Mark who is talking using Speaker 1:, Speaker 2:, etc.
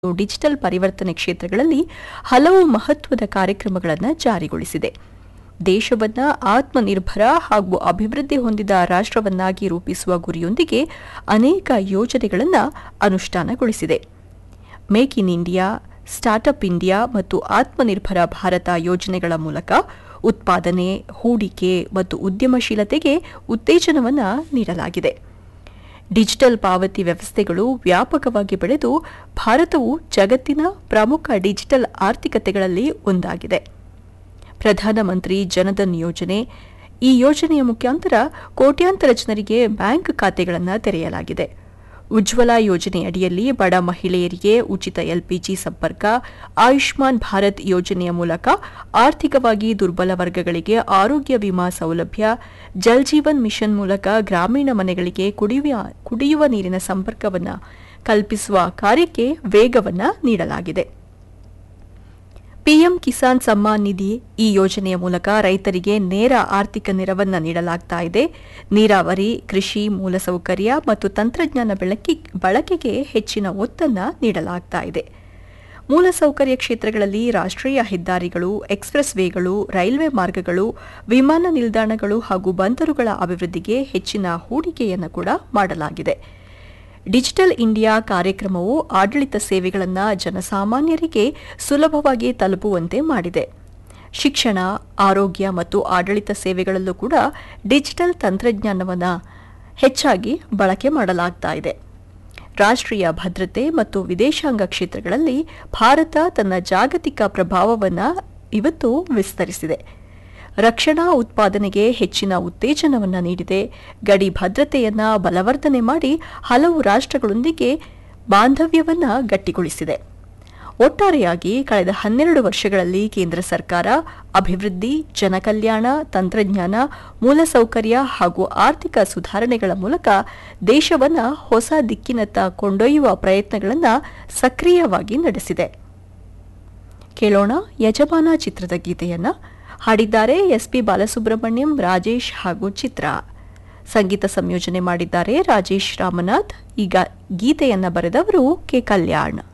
Speaker 1: digital ಪರಿವರ್ತನೆ ಕ್ಷೇತ್ರಗಳಲ್ಲಿ ಹಲವು ಮಹತ್ವದ ಕಾರ್ಯಕ್ರಮಗಳನ್ನು ಜಾರಿಗೊಳಿಸಿದೆ ದೇಶವನ್ನ ಆತ್ಮನಿರ್ಭರ ಹಾಗೂ ಅಭಿವೃದ್ಧಿ ಹೊಂದಿದ ರಾಷ್ಟ್ರವನ್ನಾಗಿ ರೂಪಿಸುವ ಗುರಿಯೊಂದಿಗೆ ಅನೇಕ ಯೋಜನೆಗಳನ್ನು ಅನುಷ್ಠಾನಗೊಳಿಸಿದೆ make in India startup India ಮತ್ತು ಆತ್ಮನಿರ್ಭರ ಭಾರತ ಯೋಜನೆಗಳ ಮೂಲಕ ಉತ್ಪಾದನೆ ಹೂಡಿಕೆ ಮತ್ತು ಉದ್ಯಮಶೀಲತೆಗೆ ಉತ್ತೇಜನವನ್ನು ನೀಡಲಾಗಿದೆ ಡಿಜಿಟಲ್ ಪಾವತಿ ವ್ಯವಸ್ಥೆಗಳು ವ್ಯಾಪಕವಾಗಿ ಬೆಳೆದು ಭಾರತವು ಜಗತ್ತಿನ ಪ್ರಮುಖ ಡಿಜಿಟಲ್ ಆರ್ಥಿಕತೆಗಳಲ್ಲಿ ಒಂದಾಗಿದೆ ಪ್ರಧಾನಮಂತ್ರಿ ಜನಧನ್ ಯೋಜನೆ ಈ ಯೋಜನೆಯ ಮುಖಾಂತರ ಕೋಟ್ಯಾಂತರ ಜನರಿಗೆ ಬ್ಯಾಂಕ್ ಖಾತೆಗಳನ್ನು ತೆರೆಯಲಾಗಿದೆ ಉಜ್ವಲ ಯೋಜನೆ ಅಡಿಯಲ್ಲಿ ಬಡ ಮಹಿಳೆಯರಿಗೆ ಉಚಿತ ಎಲ್ಪಿಜಿ ಸಂಪರ್ಕ ಆಯುಷ್ಮಾನ್ ಭಾರತ್ ಯೋಜನೆಯ ಮೂಲಕ ಆರ್ಥಿಕವಾಗಿ ದುರ್ಬಲ ವರ್ಗಗಳಿಗೆ ಆರೋಗ್ಯ ವಿಮಾ ಸೌಲಭ್ಯ ಜಲ್ ಜೀವನ್ ಮಿಷನ್ ಮೂಲಕ ಗ್ರಾಮೀಣ ಮನೆಗಳಿಗೆ ಕುಡಿಯುವ ಕುಡಿಯುವ ನೀರಿನ ಸಂಪರ್ಕವನ್ನು ಕಲ್ಪಿಸುವ ಕಾರ್ಯಕ್ಕೆ ವೇಗವನ್ನು ನೀಡಲಾಗಿದೆ ಪಿಎಂ ಕಿಸಾನ್ ಸಮ್ಮಾನ್ ನಿಧಿ ಈ ಯೋಜನೆಯ ಮೂಲಕ ರೈತರಿಗೆ ನೇರ ಆರ್ಥಿಕ ನೆರವನ್ನು ನೀಡಲಾಗ್ತಾ ಇದೆ ನೀರಾವರಿ ಕೃಷಿ ಮೂಲಸೌಕರ್ಯ ಮತ್ತು ತಂತ್ರಜ್ಞಾನ ಬೆಳಕಿ ಬಳಕೆಗೆ ಹೆಚ್ಚಿನ ಒತ್ತನ್ನು ನೀಡಲಾಗ್ತಾ ಇದೆ ಮೂಲಸೌಕರ್ಯ ಕ್ಷೇತ್ರಗಳಲ್ಲಿ ರಾಷ್ಟ್ರೀಯ ಹೆದ್ದಾರಿಗಳು ಎಕ್ಸ್ಪ್ರೆಸ್ ವೇಗಳು ರೈಲ್ವೆ ಮಾರ್ಗಗಳು ವಿಮಾನ ನಿಲ್ದಾಣಗಳು ಹಾಗೂ ಬಂದರುಗಳ ಅಭಿವೃದ್ಧಿಗೆ ಹೆಚ್ಚಿನ ಹೂಡಿಕೆಯನ್ನು ಕೂಡ ಮಾಡಲಾಗಿದೆ ಡಿಜಿಟಲ್ ಇಂಡಿಯಾ ಕಾರ್ಯಕ್ರಮವು ಆಡಳಿತ ಸೇವೆಗಳನ್ನು ಜನಸಾಮಾನ್ಯರಿಗೆ ಸುಲಭವಾಗಿ ತಲುಪುವಂತೆ ಮಾಡಿದೆ ಶಿಕ್ಷಣ ಆರೋಗ್ಯ ಮತ್ತು ಆಡಳಿತ ಸೇವೆಗಳಲ್ಲೂ ಕೂಡ ಡಿಜಿಟಲ್ ತಂತ್ರಜ್ಞಾನವನ್ನು ಹೆಚ್ಚಾಗಿ ಬಳಕೆ ಮಾಡಲಾಗ್ತಾ ಇದೆ ರಾಷ್ಟ್ರೀಯ ಭದ್ರತೆ ಮತ್ತು ವಿದೇಶಾಂಗ ಕ್ಷೇತ್ರಗಳಲ್ಲಿ ಭಾರತ ತನ್ನ ಜಾಗತಿಕ ಪ್ರಭಾವವನ್ನು ಇವತ್ತು ವಿಸ್ತರಿಸಿದೆ ರಕ್ಷಣಾ ಉತ್ಪಾದನೆಗೆ ಹೆಚ್ಚಿನ ಉತ್ತೇಜನವನ್ನು ನೀಡಿದೆ ಗಡಿ ಭದ್ರತೆಯನ್ನು ಬಲವರ್ಧನೆ ಮಾಡಿ ಹಲವು ರಾಷ್ಟ್ರಗಳೊಂದಿಗೆ ಬಾಂಧವ್ಯವನ್ನು ಗಟ್ಟಿಗೊಳಿಸಿದೆ ಒಟ್ಟಾರೆಯಾಗಿ ಕಳೆದ ಹನ್ನೆರಡು ವರ್ಷಗಳಲ್ಲಿ ಕೇಂದ್ರ ಸರ್ಕಾರ ಅಭಿವೃದ್ಧಿ ಜನಕಲ್ಯಾಣ ತಂತ್ರಜ್ಞಾನ ಮೂಲಸೌಕರ್ಯ ಹಾಗೂ ಆರ್ಥಿಕ ಸುಧಾರಣೆಗಳ ಮೂಲಕ ದೇಶವನ್ನು ಹೊಸ ದಿಕ್ಕಿನತ್ತ ಕೊಂಡೊಯ್ಯುವ ಪ್ರಯತ್ನಗಳನ್ನು ಸಕ್ರಿಯವಾಗಿ ನಡೆಸಿದೆ ಕೇಳೋಣ ಯಜಮಾನ ಚಿತ್ರದ ಗೀತೆಯನ್ನ ಹಾಡಿದ್ದಾರೆ ಎಸ್ಪಿ ಬಾಲಸುಬ್ರಹ್ಮಣ್ಯಂ ರಾಜೇಶ್ ಹಾಗೂ ಚಿತ್ರ ಸಂಗೀತ ಸಂಯೋಜನೆ ಮಾಡಿದ್ದಾರೆ ರಾಜೇಶ್ ರಾಮನಾಥ್ ಈಗ ಗೀತೆಯನ್ನ ಬರೆದವರು ಕೆ ಕಲ್ಯಾಣ್